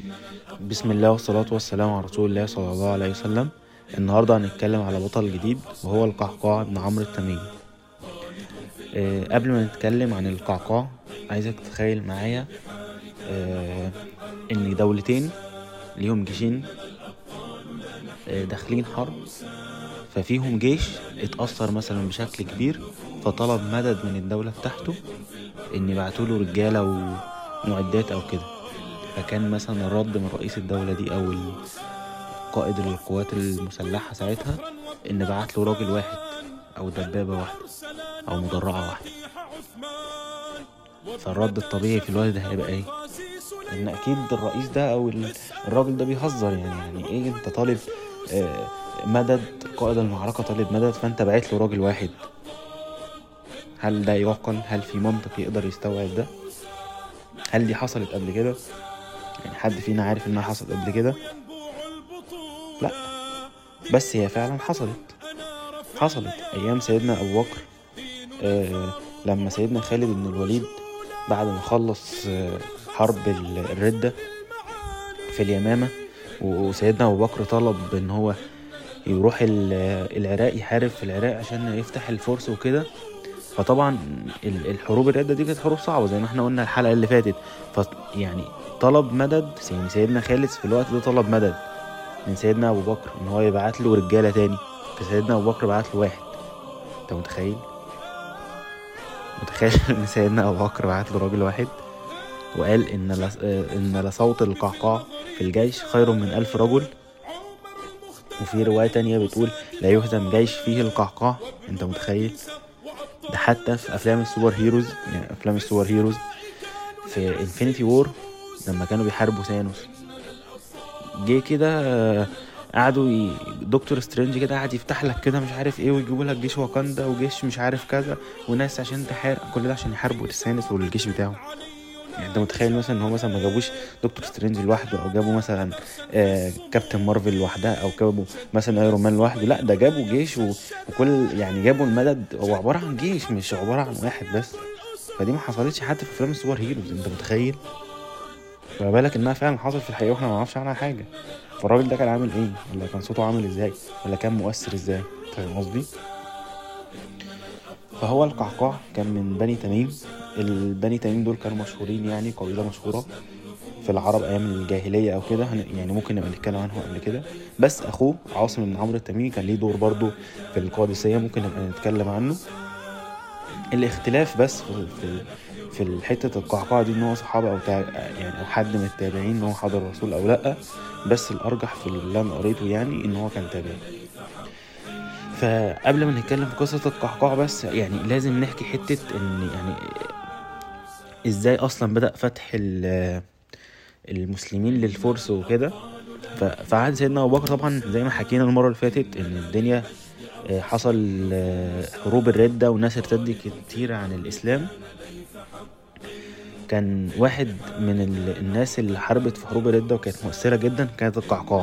بسم الله والصلاة والسلام على رسول الله صلى الله عليه وسلم النهاردة هنتكلم على بطل جديد وهو القعقاع بن عمرو التميمي أه قبل ما نتكلم عن القعقاع عايزك تتخيل معايا أه ان دولتين ليهم جيشين أه داخلين حرب ففيهم جيش اتأثر مثلا بشكل كبير فطلب مدد من الدولة بتاعته ان يبعتوله رجالة ومعدات او كده فكان مثلا الرد من رئيس الدولة دي او قائد القوات المسلحة ساعتها ان بعت له راجل واحد او دبابة واحدة او مدرعة واحدة فالرد الطبيعي في الوقت ده هيبقى ايه ان اكيد الرئيس ده او الراجل ده بيهزر يعني يعني ايه انت طالب آه مدد قائد المعركة طالب مدد فانت بعت له راجل واحد هل ده يعقل هل في منطق يقدر يستوعب ده هل دي حصلت قبل كده يعني حد فينا عارف انها حصلت قبل كده لا بس هي فعلا حصلت حصلت ايام سيدنا ابو بكر آه لما سيدنا خالد بن الوليد بعد ما خلص آه حرب الردة في اليمامة وسيدنا ابو بكر طلب ان هو يروح العراق يحارب في العراق عشان يفتح الفرس وكده فطبعا الحروب الردة دي كانت حروب صعبة زي ما احنا قلنا الحلقة اللي فاتت ف يعني طلب مدد يعني سيدنا خالد في الوقت ده طلب مدد من سيدنا ابو بكر ان هو يبعت له رجالة تاني فسيدنا ابو بكر بعت له واحد انت متخيل متخيل ان سيدنا ابو بكر بعت له راجل واحد وقال ان لس... ان لصوت القعقاع في الجيش خير من الف رجل وفي رواية تانية بتقول لا يهزم جيش فيه القعقاع انت متخيل ده حتى في افلام السوبر هيروز يعني افلام السوبر هيروز في انفينيتي وور لما كانوا بيحاربوا ثانوس جه كده قعدوا ي... دكتور سترينج كده قعد يفتح لك كده مش عارف ايه ويجيبوا لك جيش واكاندا وجيش مش عارف كذا وناس عشان تحارب كل ده عشان يحاربوا ثانوس والجيش بتاعه يعني انت متخيل مثلا ان هو مثلا ما جابوش دكتور سترينج لوحده او جابوا مثلا آه كابتن مارفل لوحدها او جابوا مثلا ايرون مان لوحده لا ده جابوا جيش و... وكل يعني جابوا المدد هو عباره عن جيش مش عباره عن واحد بس فدي ما حصلتش حتى في افلام السوبر هيروز انت متخيل فما بالك انها فعلا حصلت في الحقيقه واحنا ما نعرفش عنها حاجه فالراجل ده كان عامل ايه ولا كان صوته عامل ازاي ولا كان مؤثر ازاي فاهم قصدي فهو القعقاع كان من بني تميم البني تميم دول كانوا مشهورين يعني قبيله مشهوره في العرب ايام الجاهليه او كده يعني ممكن نبقى نتكلم عنه قبل كده بس اخوه عاصم بن عمرو التميمي كان ليه دور برضه في القادسيه ممكن نبقى نتكلم عنه الاختلاف بس في في, في حته القعقاع دي ان هو صحابه او تع... يعني او حد من التابعين ان هو حضر الرسول او لا بس الارجح في اللي انا قريته يعني ان هو كان تابعي فقبل ما نتكلم في قصة القعقاع بس يعني لازم نحكي حتة ان يعني ازاي اصلا بدأ فتح المسلمين للفرس وكده فعهد سيدنا ابو بكر طبعا زي ما حكينا المرة اللي فاتت ان الدنيا حصل حروب الردة وناس ارتد كتير عن الاسلام كان واحد من الناس اللي حاربت في حروب الردة وكانت مؤثرة جدا كانت القعقاع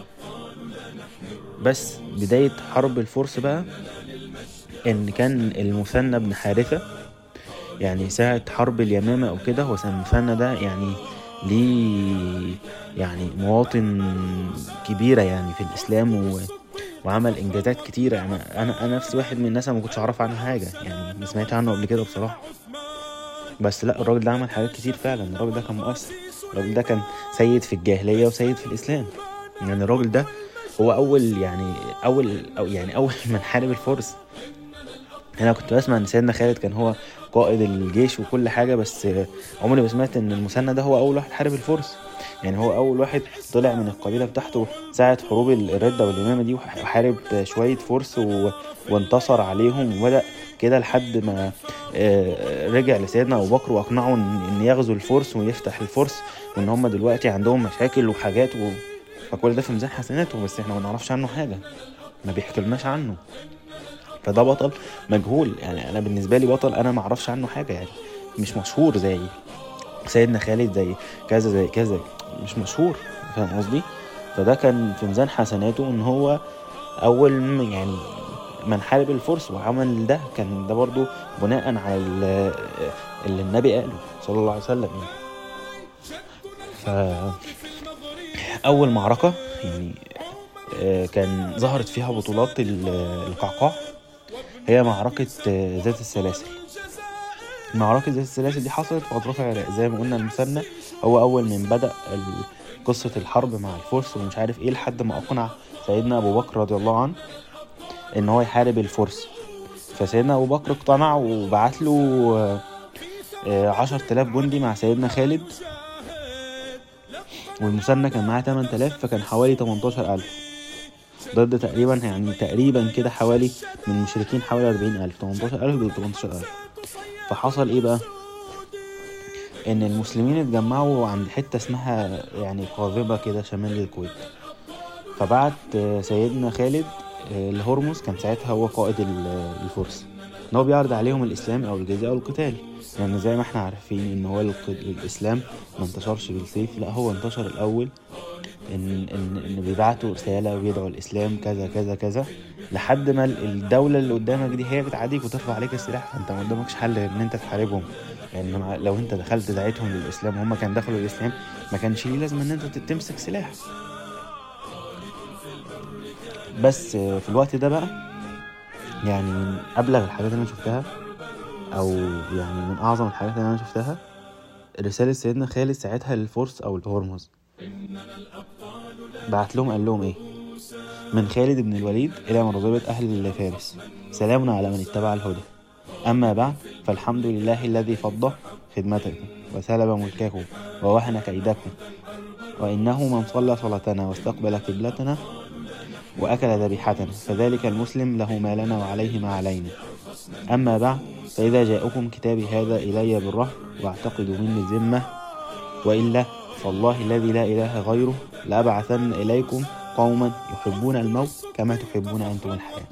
بس بداية حرب الفرس بقى ان كان المثنى بن حارثة يعني ساعة حرب اليمامة او كده هو المثنى ده يعني ليه يعني مواطن كبيرة يعني في الاسلام و... وعمل انجازات كتيرة يعني انا انا نفسي واحد من الناس ما كنتش اعرف عنها حاجة يعني ما سمعت عنه قبل كده بصراحة بس لا الراجل ده عمل حاجات كتير فعلا الراجل ده كان مؤثر الراجل ده كان سيد في الجاهلية وسيد في الاسلام يعني الراجل ده هو اول يعني اول أو يعني اول من حارب الفرس انا كنت بسمع ان سيدنا خالد كان هو قائد الجيش وكل حاجه بس عمري ما سمعت ان المثنى ده هو اول واحد حارب الفرس يعني هو اول واحد طلع من القبيله بتاعته ساعه حروب الرده والامامه دي وحارب شويه فرس و... وانتصر عليهم وبدا كده لحد ما رجع لسيدنا ابو بكر واقنعه ان يغزو الفرس ويفتح الفرس وان هم دلوقتي عندهم مشاكل وحاجات و... فكل ده في ميزان حسناته بس احنا ما نعرفش عنه حاجه ما بيحكيلناش عنه فده بطل مجهول يعني انا بالنسبه لي بطل انا ما اعرفش عنه حاجه يعني مش مشهور زي سيدنا خالد زي كذا زي كذا مش مشهور فاهم قصدي فده كان في ميزان حسناته ان هو اول يعني من حارب الفرس وعمل ده كان ده برضو بناء على اللي النبي قاله صلى الله عليه وسلم يعني ف اول معركه يعني آه، كان ظهرت فيها بطولات ال- القعقاع هي معركه آه، ذات السلاسل معركة ذات السلاسل دي حصلت في أطراف العراق زي ما قلنا المثنى هو أول من بدأ ال- قصة الحرب مع الفرس ومش عارف إيه لحد ما أقنع سيدنا أبو بكر رضي الله عنه إن هو يحارب الفرس فسيدنا أبو بكر اقتنع وبعت له آه، آه، عشر تلاف جندي مع سيدنا خالد والمثنى كان معاه تمن تلاف فكان حوالي تمنتاشر ألف ضد تقريبا يعني تقريبا كده حوالي من المشركين حوالي أربعين ألف تمنتاشر ألف ضد تمنتاشر ألف فحصل ايه بقى ان المسلمين اتجمعوا عند حتة اسمها يعني قاذبة كده شمال الكويت فبعت آه، سيدنا خالد آه، لهرمز كان ساعتها هو قائد ال- الفرس ان هو بيعرض عليهم الاسلام او الجزية او القتال لان يعني زي ما احنا عارفين ان هو الق- الاسلام ما انتشرش بالسيف لا هو انتشر الاول ان ان ان بيبعتوا رساله ويدعوا الاسلام كذا كذا كذا لحد ما ال- الدوله اللي قدامك دي هي بتعاديك وترفع عليك السلاح فانت ما قدامكش حل غير ان انت تحاربهم لان مع- لو انت دخلت دعيتهم للاسلام وهم كان دخلوا الاسلام ما كانش ليه لازم ان انت ت- تمسك سلاح بس آه، في الوقت ده بقى يعني من ابلغ الحاجات اللي انا شفتها او يعني من اعظم الحاجات اللي انا شفتها رسالة سيدنا خالد ساعتها للفرس او الهرمز بعت لهم قال لهم ايه من خالد بن الوليد الى مرضبة اهل فارس سلام على من اتبع الهدى اما بعد فالحمد لله الذي فض خدمتكم وسلب ملككم ووهن كيدكم وانه من صلى صلاتنا واستقبل قبلتنا واكل ذبيحتنا فذلك المسلم له ما لنا وعليه ما علينا اما بعد فاذا جاءكم كتابي هذا الي بالرهب واعتقدوا مني الذمه والا فالله الذي لا اله غيره لابعثن اليكم قوما يحبون الموت كما تحبون انتم الحياه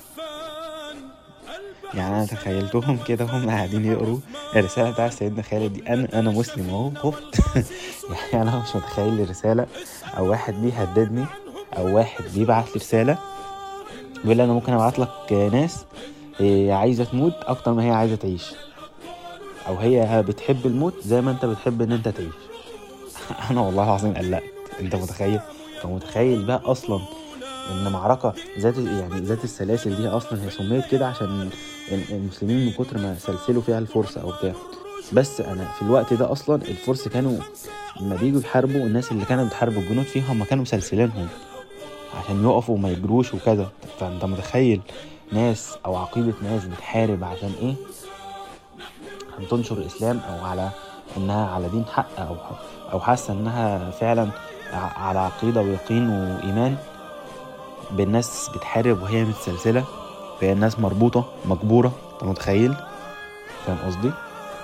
يعني انا تخيلتهم كده هم قاعدين يقروا الرساله بتاع سيدنا خالد دي انا انا مسلم اهو خفت يعني انا مش متخيل الرساله او واحد بيهددني او واحد بيبعت لي رساله بيقول لي انا ممكن ابعت لك ناس هي عايزه تموت اكتر ما هي عايزه تعيش او هي بتحب الموت زي ما انت بتحب ان انت تعيش انا والله العظيم قلقت انت متخيل انت متخيل بقى اصلا ان معركه ذات يعني ذات السلاسل دي اصلا هي سميت كده عشان ال- المسلمين من كتر ما سلسلوا فيها الفرس او بتاع بس انا في الوقت ده اصلا الفرس كانوا لما بيجوا يحاربوا الناس اللي كانت بتحارب الجنود فيها هم كانوا مسلسلينهم عشان يقفوا وما يجروش وكذا فانت متخيل ناس او عقيدة ناس بتحارب عشان ايه عشان تنشر الاسلام او على انها على دين حق او او حاسه انها فعلا ع- على عقيده ويقين وايمان بالناس بتحارب وهي متسلسله فهي الناس مربوطه مجبوره انت متخيل فاهم قصدي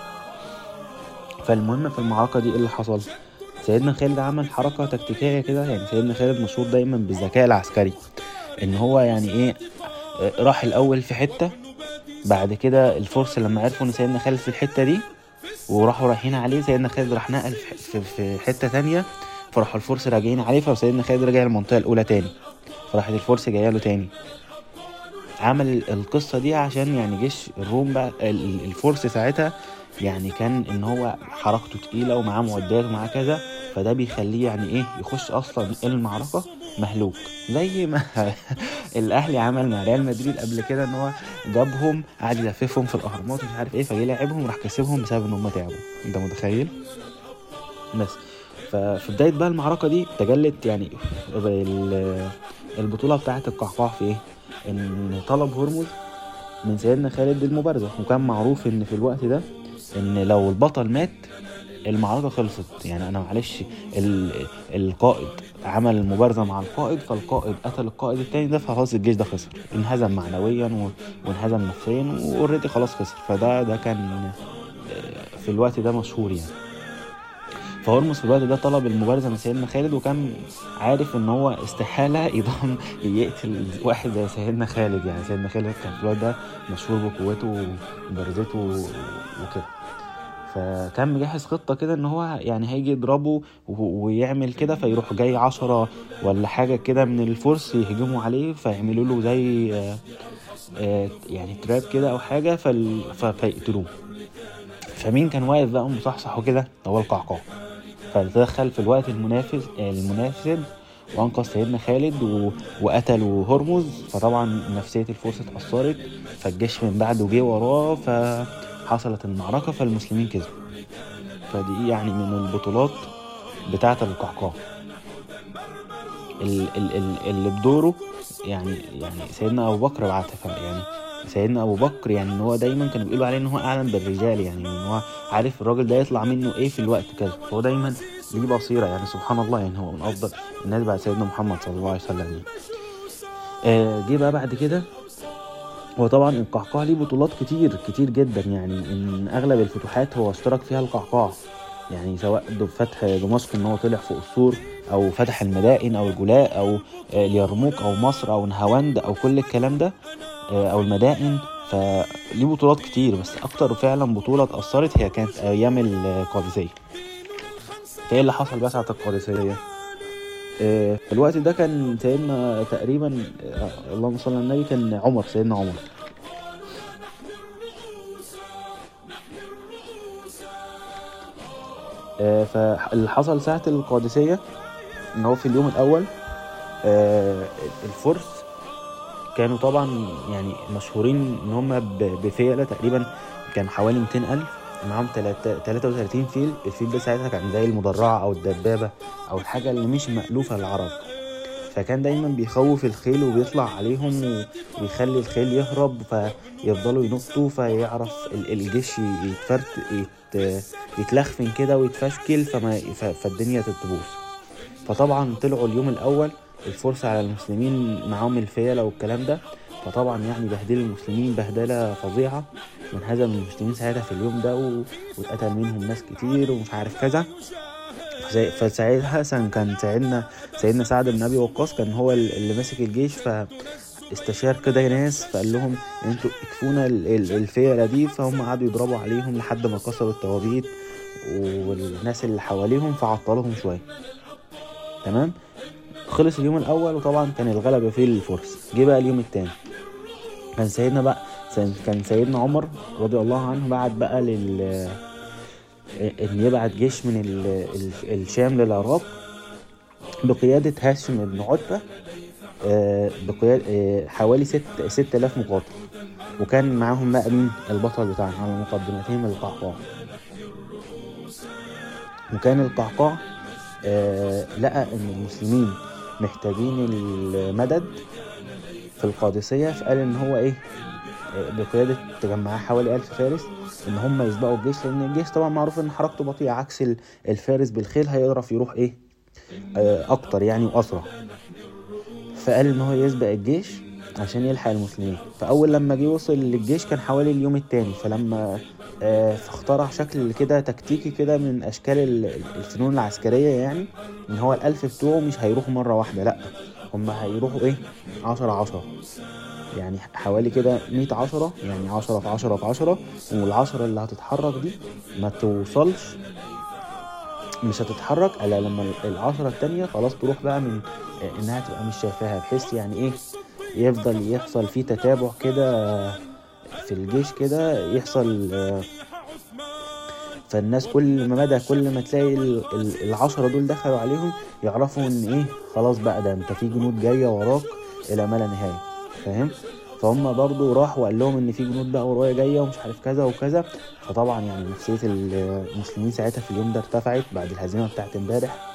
فالمهم في المعركه دي ايه اللي حصل سيدنا خالد عمل حركه تكتيكيه كده يعني سيدنا خالد مشهور دايما بالذكاء العسكري ان هو يعني ايه آه، راح الاول في حته بعد كده الفرس لما عرفوا ان سيدنا خالد في الحته دي وراحوا رايحين عليه سيدنا خالد راح نقل في- في, في حته تانية فراحوا الفرس راجعين عليه فسيدنا خالد رجع المنطقه الاولى تاني فراحت الفرس جايه له تاني عمل القصه دي عشان يعني جيش الروم بقى ال- الفرس ساعتها يعني كان ان هو حركته تقيله ومعاه معدات ومعاه كذا فده بيخليه يعني ايه يخش اصلا المعركه مهلوك زي ما الاهلي عمل مع ريال مدريد قبل كده ان هو جابهم قعد يلففهم في الاهرامات ومش عارف ايه فجه لعبهم وراح كسبهم بسبب ان هم تعبوا انت متخيل بس ففي بدايه بقى المعركه دي تجلت يعني ال- البطوله بتاعه القحقاح في ايه ان طلب هرمز من سيدنا خالد المبارزه وكان معروف ان في الوقت ده ان لو البطل مات المعركة خلصت يعني أنا معلش ال- القائد عمل المبارزة مع القائد فالقائد قتل القائد التاني ده فخلاص الجيش ده خسر انهزم معنويا و- وانهزم نفسيا واوريدي خلاص خسر فده ده كان آه، في الوقت ده مشهور يعني فهرمز في الوقت ده طلب المبارزة من سيدنا خالد وكان عارف ان هو استحالة يضم يقتل واحد زي سيدنا خالد يعني سيدنا خالد كان في الوقت ده مشهور بقوته ومبارزته وكده فكان مجهز خطة كده ان هو يعني هيجي يضربه و- ويعمل كده فيروح جاي عشرة ولا حاجة كده من الفرس يهجموا عليه فيعملوا له زي آه، آه، يعني تراب كده او حاجة فال- ف- فيقتلوه فمين كان واقف بقى مصحصح وكده هو القعقاع فتدخل في الوقت المنافس المناسب وانقذ سيدنا خالد و... وقتلوا هرمز فطبعا نفسية الفرس اتأثرت فالجيش من بعده جه وراه فحصلت المعركة فالمسلمين كسبوا فدي يعني من البطولات بتاعة القعقاع ال- ال- ال- اللي بدوره يعني يعني سيدنا ابو بكر بعتها يعني سيدنا ابو بكر يعني ان هو دايما كانوا بيقولوا عليه ان هو اعلم بالرجال يعني ان هو عارف الراجل ده يطلع منه ايه في الوقت كذا فهو دايما ليه بصيره يعني سبحان الله يعني هو من افضل الناس بعد سيدنا محمد صلى الله عليه وسلم يعني آه جه بقى بعد كده هو طبعا القعقاع ليه بطولات كتير كتير جدا يعني ان اغلب الفتوحات هو اشترك فيها القعقاع يعني سواء د- فتح دمشق ان هو طلع فوق السور او فتح المدائن او الجلاء او آه، اليرموك او مصر او نهاوند او كل الكلام ده آه، او المدائن فليه بطولات كتير بس اكتر فعلا بطولة اتأثرت هي كانت ايام القادسية فايه اللي حصل بقى ساعة القادسية آه، في الوقت ده كان سيدنا تقريبا آه، اللهم صل على النبي كان عمر سيدنا عمر آه، فاللي حصل ساعة القادسية ان هو في اليوم الاول آه، الفرس كانوا طبعا يعني مشهورين ان هم ب- بفيلة تقريبا كان حوالي 200 الف معاهم تلاتة- 33 فيل الفيل ده ساعتها كان زي المدرعة او الدبابة او الحاجة اللي مش مألوفة للعرب فكان دايما بيخوف الخيل وبيطلع عليهم و- ويخلي الخيل يهرب فيفضلوا ينطوا فيعرف ال- الجيش يتفرت يت يتلخفن كده ويتفشكل فما ف- فالدنيا تبوظ فطبعا طلعوا اليوم الاول الفرس على المسلمين معاهم الفيلة والكلام ده فطبعا يعني بهدلوا المسلمين بهدلة فظيعة وانهزم المسلمين ساعتها في اليوم ده و... واتقتل منهم ناس كتير ومش عارف كذا فسا- فساعتها سن- كان سيدنا سيدنا سعد بن ابي وقاص كان هو ال- اللي ماسك الجيش فاستشار كده ناس فقال لهم انتوا اكفونا ال- ال- الفيلة دي فهم قعدوا يضربوا عليهم لحد ما كسروا التوابيت والناس اللي حواليهم فعطلهم شويه تمام خلص اليوم الاول وطبعا كان الغلبه فيه للفرس جه بقى اليوم التاني كان سيدنا بقى كان سيدنا عمر رضي الله عنه بعت بقى لل ان يبعت جيش من ال... ال... الشام للعراق بقيادة هاشم بن عتبة آه، بقيادة آه، حوالي ست ست آلاف مقاتل وكان معاهم بقى مين البطل بتاعنا على مقدمتهم القعقاع وكان القعقاع آه، لقى ان المسلمين محتاجين المدد في القادسية فقال ان هو ايه آه، بقيادة معاه حوالي ألف فارس ان هم يسبقوا الجيش لان الجيش طبعا معروف ان حركته بطيئة عكس ال- الفارس بالخيل هيعرف يروح ايه آه، اكتر يعني واسرع فقال ان هو يسبق الجيش عشان يلحق المسلمين فاول لما جه وصل للجيش كان حوالي اليوم التاني فلما آه، فاخترع شكل كده تكتيكي كده من اشكال ال- الفنون العسكريه يعني ان هو الالف بتوعه مش هيروحوا مره واحده لا هم هيروحوا ايه عشرة عشرة يعني حوالي كده مية عشرة يعني عشرة في عشرة في عشرة والعشرة اللي هتتحرك دي ما توصلش مش هتتحرك الا لما العشرة التانية خلاص تروح بقى من آه، انها تبقى مش شايفاها بحيث يعني ايه يفضل يحصل فيه تتابع كده في الجيش كده يحصل آه، فالناس كل ما مدى كل ما تلاقي ال- ال- العشرة دول دخلوا عليهم يعرفوا ان ايه خلاص بقى ده انت في جنود جاية وراك الى ما لا نهاية فاهم فهم برضو راح وقال لهم ان في جنود بقى ورايا جايه ومش عارف كذا وكذا فطبعا يعني نفسيه المسلمين ساعتها في اليوم ده ارتفعت بعد الهزيمه بتاعت امبارح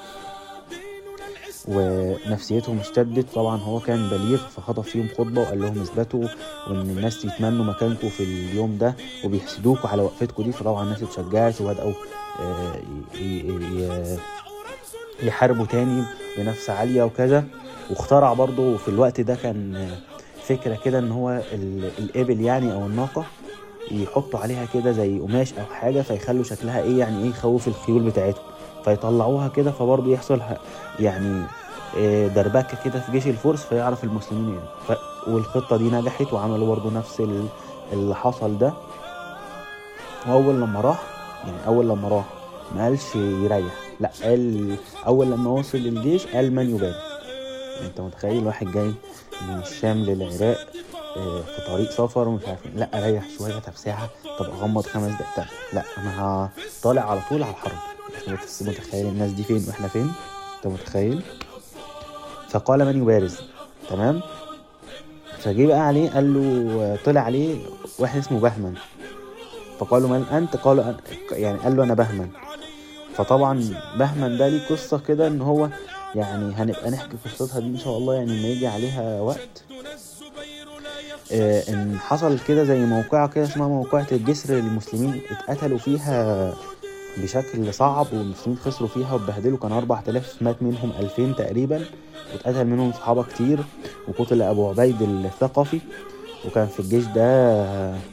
ونفسيتهم اشتدت طبعا هو كان بليغ فخطب فيهم خطبه وقال لهم اثبتوا وان الناس يتمنوا مكانكم في اليوم ده وبيحسدوكوا على وقفتكم دي فطبعا الناس اتشجعت وبداوا آه، ي- ي- ي- يحاربوا تاني بنفس عاليه وكذا واخترع برضه في الوقت ده كان آه، فكره كده ان هو ال- الابل يعني او الناقه يحطوا عليها كده زي قماش او حاجه فيخلوا شكلها ايه يعني ايه يخوف الخيول بتاعتهم فيطلعوها كده فبرضه يحصل ه- يعني آه، دربكه كده في جيش الفرس فيعرف المسلمين يعني ف... والخطه دي نجحت وعملوا برضه نفس ال- اللي حصل ده واول لما راح يعني اول لما راح ما قالش يريح لا قال اول لما وصل للجيش قال من يبارك انت متخيل واحد جاي من الشام للعراق آه، في طريق سفر ومش عارف إيه. لا اريح شويه طب ساعه طب اغمض خمس دقايق طب لا انا ه- طالع على طول على الحرب بس متخيل الناس دي فين واحنا فين انت متخيل فقال من يبارز تمام فجه بقى عليه قال له طلع عليه واحد اسمه بهمن فقالوا من انت قالوا أن يعني قال له انا بهمن فطبعا بهمن ده ليه قصه كده ان هو يعني هنبقى نحكي قصتها دي ان شاء الله يعني لما يجي عليها وقت آه ان حصل كده زي موقعة كده اسمها موقعة الجسر المسلمين اتقتلوا فيها بشكل صعب والمسلمين خسروا فيها واتبهدلوا كان 4000 مات منهم 2000 تقريبا واتقتل منهم صحابة كتير وقتل أبو عبيد الثقفي وكان في الجيش ده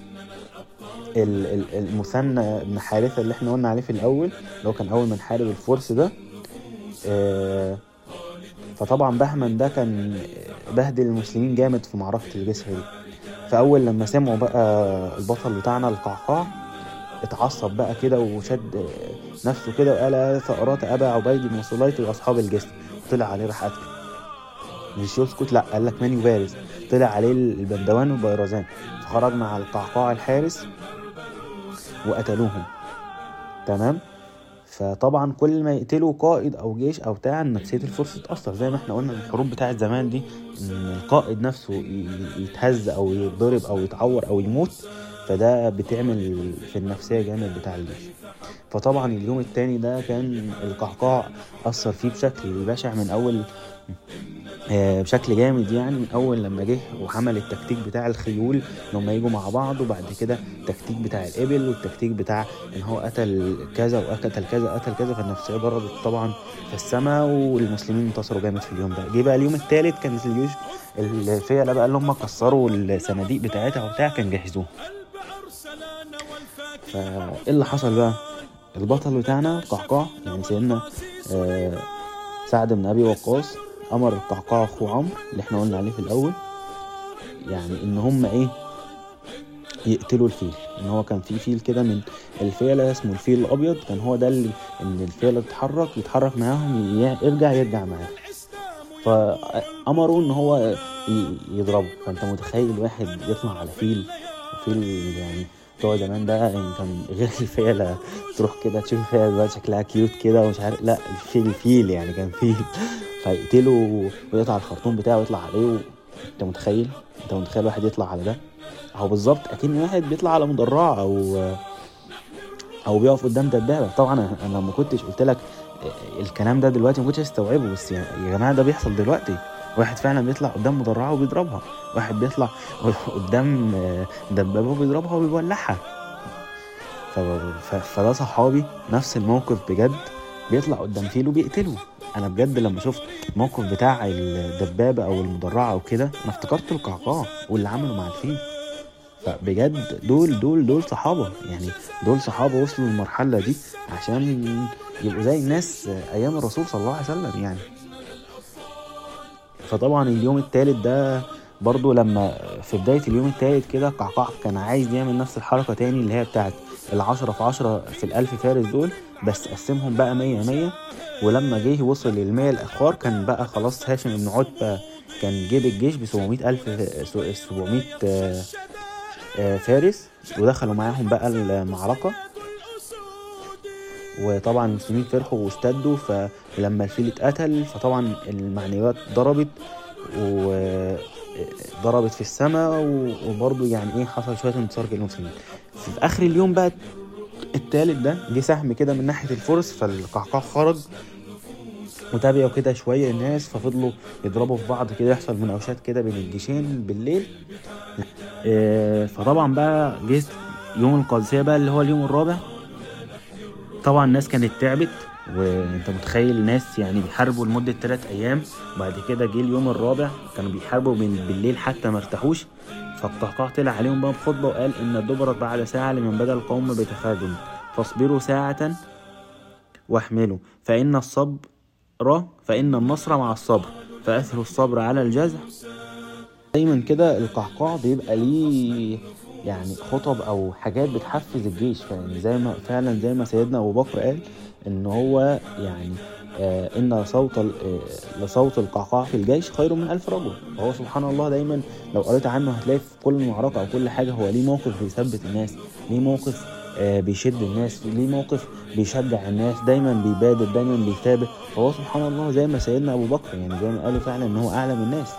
المثنى بن حارثة اللي احنا قلنا عليه في الأول اللي هو كان أول من حارب الفرس ده آه فطبعا بهمن ده كان بهدل المسلمين جامد في معركة الجسر دي فأول لما سمعوا بقى البطل بتاعنا القعقاع اتعصب بقى كده وشد نفسه كده وقال يا ثأرات أبا عبيد بن صليت وأصحاب الجسر وطلع عليه راح قتله مش يسكت لا قال لك من يبارز طلع عليه البندوان والبيرزان فخرج مع القعقاع الحارس وقتلوهم تمام فطبعا كل ما يقتلوا قائد او جيش او بتاع نفسيه الفرس تتاثر زي ما احنا قلنا الحروب بتاعت زمان دي ان القائد نفسه يتهز او يتضرب او يتعور او يموت فده بتعمل في النفسيه جامد بتاع الجيش فطبعا اليوم التاني ده كان القعقاع اثر فيه بشكل بشع من اول بشكل جامد يعني من اول لما جه وعمل التكتيك بتاع الخيول ان هم يجوا مع بعض وبعد كده التكتيك بتاع الابل والتكتيك بتاع ان هو قتل كذا وقتل كذا قتل كذا فالنفسيه ضربت طبعا في السماء والمسلمين انتصروا جامد في اليوم ده جه بقى اليوم الثالث كانت الجيوش الفيلة بقى اللي هم كسروا الصناديق بتاعتها وبتاع كان جهزوها فايه اللي حصل بقى البطل بتاعنا قعقاع يعني سيدنا آه سعد بن ابي وقاص امر القعقاع اخو عمرو اللي احنا قلنا عليه في الاول يعني ان هم ايه يقتلوا الفيل ان هو كان في فيل كده من الفيله اسمه الفيل الابيض كان هو ده اللي ان الفيله تتحرك يتحرك معاهم يرجع يرجع معاهم فامروا ان هو يضربه فانت متخيل واحد يطلع على فيل فيل يعني بتوع زمان ده يعني كان غير الفيلة تروح كده تشوف الفيلة دلوقتي شكلها كيوت كده ومش عارف لا الفيل الفيل يعني كان فيل فيقتله ويقطع الخرطوم بتاعه ويطلع عليه و... انت متخيل انت متخيل واحد يطلع على ده هو بالظبط اكن واحد بيطلع على مدرعه او او بيقف قدام دبابه طبعا انا لما كنتش قلت لك الكلام ده دلوقتي ما كنتش استوعبه بس يعني يا جماعه ده بيحصل دلوقتي واحد فعلا بيطلع قدام مدرعه وبيضربها واحد بيطلع قدام دبابه وبيضربها وبيولعها ف... ف... فده صحابي نفس الموقف بجد بيطلع قدام فيل وبيقتله انا بجد لما شفت الموقف بتاع الدبابه او المدرعه او كده انا افتكرت القعقاع واللي عمله مع الفيل فبجد دول دول دول صحابه يعني دول صحابه وصلوا للمرحله دي عشان يبقوا زي الناس ايام الرسول صلى الله عليه وسلم يعني فطبعا اليوم الثالث ده برضو لما في بداية اليوم الثالث كده قعقاع كان عايز يعمل نفس الحركة تاني اللي هي بتاعت العشرة في عشرة في الألف فارس دول بس قسمهم بقى مية مية ولما جه وصل للمية الأخوار كان بقى خلاص هاشم بن عتبة كان جيب الجيش ب 700 ألف 700 فارس ودخلوا معاهم بقى المعركة وطبعا المسلمين فرحوا واشتدوا فلما الفيل اتقتل فطبعا المعنويات ضربت وضربت في السماء وبرضه يعني ايه حصل شويه انتصار للمسلمين في اخر اليوم بقى التالت ده جه سهم كده من ناحيه الفرس فالقعقاع خرج وتابعوا كده شويه الناس ففضلوا يضربوا في بعض كده يحصل مناوشات كده بين الجيشين بالليل فطبعا بقى جه يوم القادسيه بقى اللي هو اليوم الرابع طبعا الناس كانت تعبت وانت متخيل ناس يعني بيحاربوا لمده ثلاث ايام بعد كده جه اليوم الرابع كانوا بيحاربوا من بالليل حتى ما ارتاحوش فالقعقاع طلع عليهم بقى بخطبه وقال ان الدبرت بعد ساعه لمن بدا القوم بتخاذل فاصبروا ساعه واحملوا فان الصبر فان النصر مع الصبر فاثروا الصبر على الجزع دايما كده القعقاع بيبقى ليه يعني خطب او حاجات بتحفز الجيش يعني زي ما فعلا زي ما سيدنا ابو بكر قال ان هو يعني آه ان صوت آه لصوت القعقاع في الجيش خير من الف رجل فهو سبحان الله دايما لو قريت عنه هتلاقي في كل معركه او كل حاجه هو ليه موقف بيثبت الناس ليه موقف آه، بيشد الناس ليه موقف بيشجع الناس دايما بيبادر دايما بيثابر فهو سبحان الله زي ما سيدنا ابو بكر يعني زي ما قالوا فعلا ان هو اعلم الناس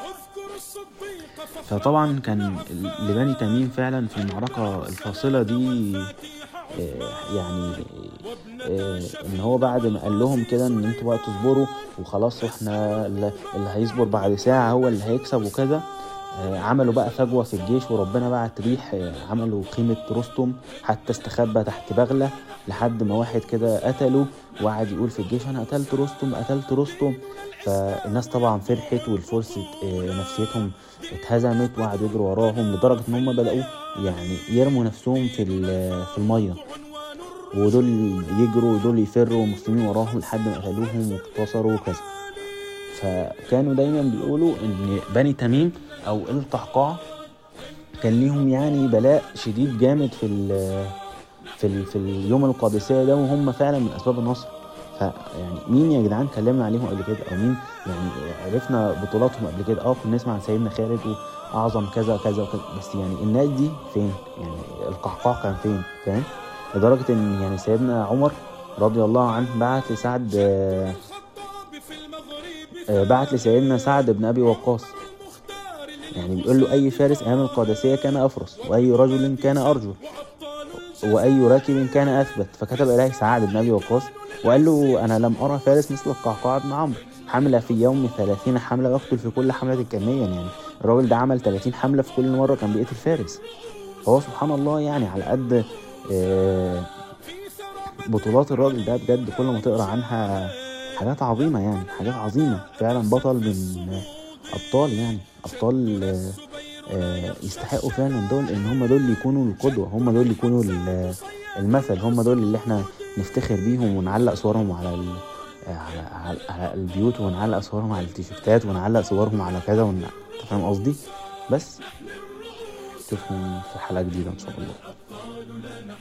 فطبعا كان لبني تميم فعلا في المعركة الفاصلة دي آه، يعني آه، ان هو بعد ما قال لهم كده ان انتوا بقى تصبروا وخلاص واحنا اللي اللي هيصبر بعد ساعة هو اللي هيكسب وكذا آه، عملوا بقى فجوة في الجيش وربنا بعت ريح آه، عملوا خيمة رستم حتى استخبى تحت بغلة لحد ما واحد كده قتله وقعد يقول في الجيش انا قتلت رستم قتلت رستم فالناس طبعا فرحت والفرس آه، نفسيتهم اتهزمت وقعدوا يجروا وراهم لدرجة ان هم بدأوا يعني يرموا نفسهم في ال- في المية ودول يجروا ودول يفروا والمسلمين وراهم لحد ما قتلوهم وانتصروا وكذا فكانوا دايما بيقولوا ان بني تميم او القحقاع كان ليهم يعني بلاء شديد جامد في ال في ال في اليوم القادسية ده وهم فعلا من اسباب النصر فيعني مين يا جدعان كلمنا عليهم قبل كده او مين يعني عرفنا بطولاتهم قبل كده اه كنا نسمع عن سيدنا خالد واعظم كذا كذا وكذا بس يعني الناس دي فين يعني القحقاع كان فين فاهم لدرجة ان يعني سيدنا عمر رضي الله عنه بعت لسعد آه، آه، بعت لسيدنا سعد بن ابي وقاص يعني بيقول له اي فارس ايام القادسيه كان افرس واي رجل كان ارجل واي راكب كان اثبت فكتب اليه سعد بن ابي وقاص وقال له انا لم ارى فارس مثل القعقاع بن عمرو حمل في يوم ثلاثين حملة يقتل في كل حملة كميا يعني الراجل ده عمل 30 حملة في كل مرة كان بيقتل فارس فهو سبحان الله يعني على قد آه، بطولات الراجل ده بجد كل ما تقرا عنها حاجات عظيمة يعني حاجات عظيمة فعلا بطل من أبطال يعني أبطال آه، آه، يستحقوا فعلا دول إن هم دول اللي يكونوا القدوة هم دول اللي يكونوا ال- المثل هم دول اللي احنا نفتخر بيهم ونعلق صورهم على ال... على, على, على البيوت ونعلق صورهم على التيشيرتات ونعلق صورهم على كذا ون... انت فاهم قصدي بس اشوفكم في حلقة جديدة ان شاء الله